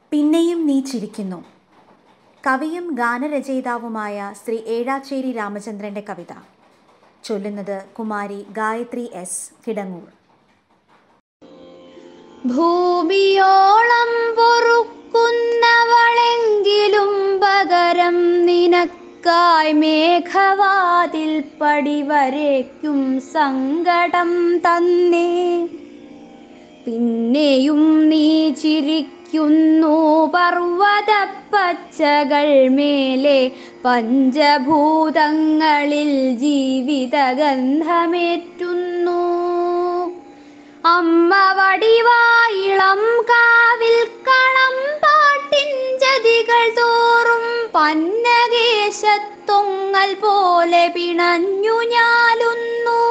പിന്നെയും നീ ചിരിക്കുന്നു കവിയും ഗാനരചയിതാവുമായ ശ്രീ ഏഴാച്ചേരി രാമചന്ദ്രന്റെ കവിത ചൊല്ലുന്നത് കുമാരി ഗായത്രി എസ് കിടങ്ങൂർ ഭൂമിയോളം പൊറുക്കുന്നവളെങ്കിലും പകരം നിനക്കായി മേഘവാതിൽ പടിവരയ്ക്കും സങ്കടം തന്നേ പിന്നെയും നീ ചിരിക്കുന്നു പർവ്വത പച്ചകൾ മേലെ പഞ്ചഭൂതങ്ങളിൽ ജീവിതഗന്ധമേറ്റുന്നു അമ്മ വടിവായിളം കാവിൽ കളം പാട്ടിൻ ജതികൾ തോറും പന്നകേശത്തൊങ്ങൽ പോലെ പിണഞ്ഞു ഞാലുന്നു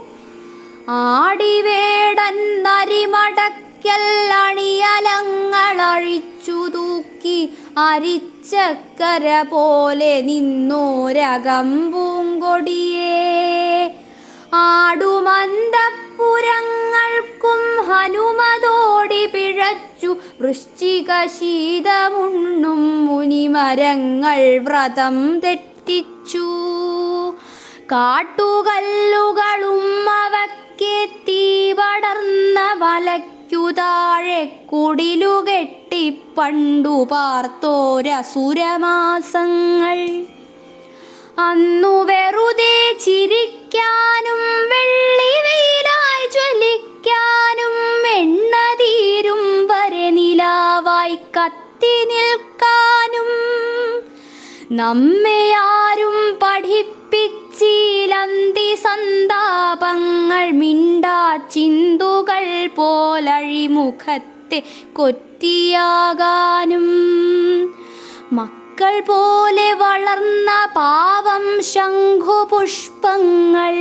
ആടിവേടൻ നരിമടക്കൽ അണിയലങ്ങളഴിച്ചു തൂക്കി അരിച്ചക്കര പോലെ നിന്നോരകം പൂങ്കൊടിയേ ആടുമന്തപ്പുരങ്ങൾക്കും ഹനുമതോടി പിഴച്ചു വൃശ്ചിക ശീതമുണ്ണും മുനിമരങ്ങൾ വ്രതം തെറ്റിച്ചു കാട്ടുകല്ലുകളും അവക്കെത്തി പടർന്ന വലയ്ക്കു താഴെ കുടിലുകെട്ടി പണ്ടു പാർത്തോരസുരമാസങ്ങൾ അന്നു വെറുതെ ചിരിക്കാനും വെള്ളി വെയിലായി ജ്വലിക്കാനും എണ്ണ തീരും വരെ നിലാവായി കത്തി നിൽക്കാനും നമ്മെ ആരും പഠിപ്പിച്ചിലന്തി സന്താപങ്ങൾ മിണ്ടാ ചിന്തുകൾ പോലഴിമുഖത്തെ കൊത്തിയാകാനും മക്കൾ പോലെ വളർന്ന പാവം ശംഖുപുഷ്പങ്ങൾ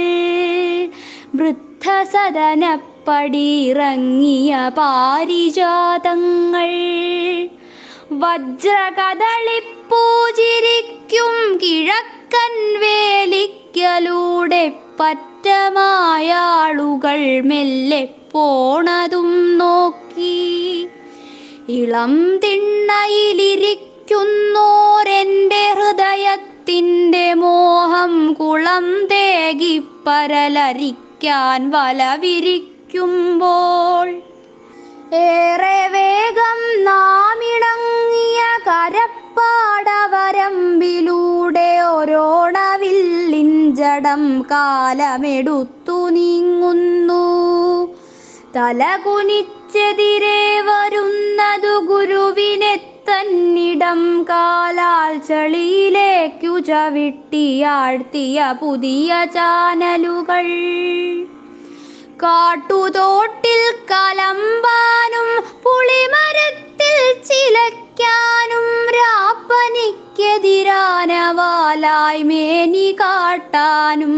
വൃദ്ധസദനപ്പടിയിറങ്ങിയ പാരിജാതങ്ങൾ വജ്രകദളിപ്പൂചിരിക്കും കിഴക്കൻ വേലിക്കലൂടെ പറ്റമായാളുകൾ മെല്ലെ പോണതും നോക്കി ഇളം തിണ്ണയിലിരിക്കുന്നോരെൻ്റെ ഹൃദയത്തിൻ്റെ മോഹം കുളം തേകി പരലരിക്കാൻ വലവിരിക്കുമ്പോൾ ഏറെ വേഗം നാമിണങ്ങിയ കരപ്പാടവരമ്പിലൂടെ ഒരോണവില്ലിൻ ജടം കാലമെടുത്തു നീങ്ങുന്നു തലകുനിച്ചെതിരെ വരുന്നതു ഗുരുവിനെ തന്നിടം കാലാൽ ചെളിയിലേക്കു ചവിട്ടിയാഴ്ത്തിയ പുതിയ ചാനലുകൾ കാട്ടുതോട്ടിൽ കലമ്പാനും പുളിമരത്തിൽ ചിലയ്ക്കാനും രാപ്പനിക്കെതിരാനവാലായി മേനി കാട്ടാനും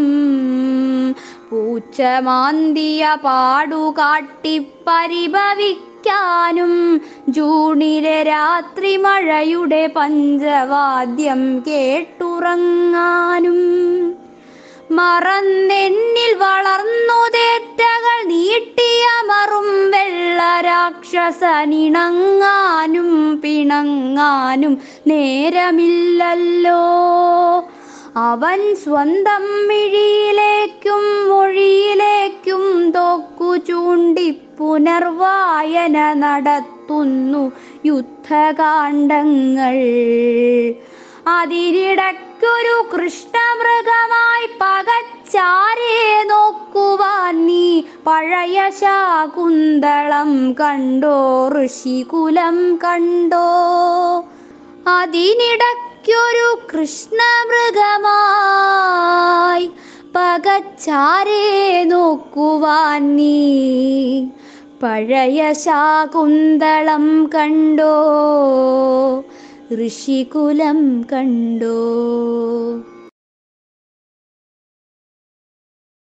പൂച്ചമാന്തിയ പാടുകാട്ടി പരിഭവിക്കാനും ജൂണിലെ രാത്രി മഴയുടെ പഞ്ചവാദ്യം കേട്ടുറങ്ങാനും മറന്നെന്നിൽ വളർന്നു തേറ്റകൾ നീട്ടിയമറും വെള്ളരാക്ഷസനിണങ്ങാനും പിണങ്ങാനും നേരമില്ലല്ലോ അവൻ സ്വന്തം മിഴിയിലേക്കും മൊഴിയിലേക്കും തോക്കു ചൂണ്ടി പുനർവായന നടത്തുന്നു യുദ്ധകാണ്ഡങ്ങൾ അതിനിടയ്ക്കൊരു കൃഷ്ണമൃഗമായി പകച്ചാരെ നോക്കുവാൻ നീ പഴയ ശാകുന്തളം കണ്ടോ ഋഷികുലം കണ്ടോ അതിനിടയ്ക്കൊരു കൃഷ്ണമൃഗമായി പകച്ചാരെ നോക്കുവാൻ നീ പഴയ ശാകുന്തളം കണ്ടോ ഋഷികുലം കണ്ടോ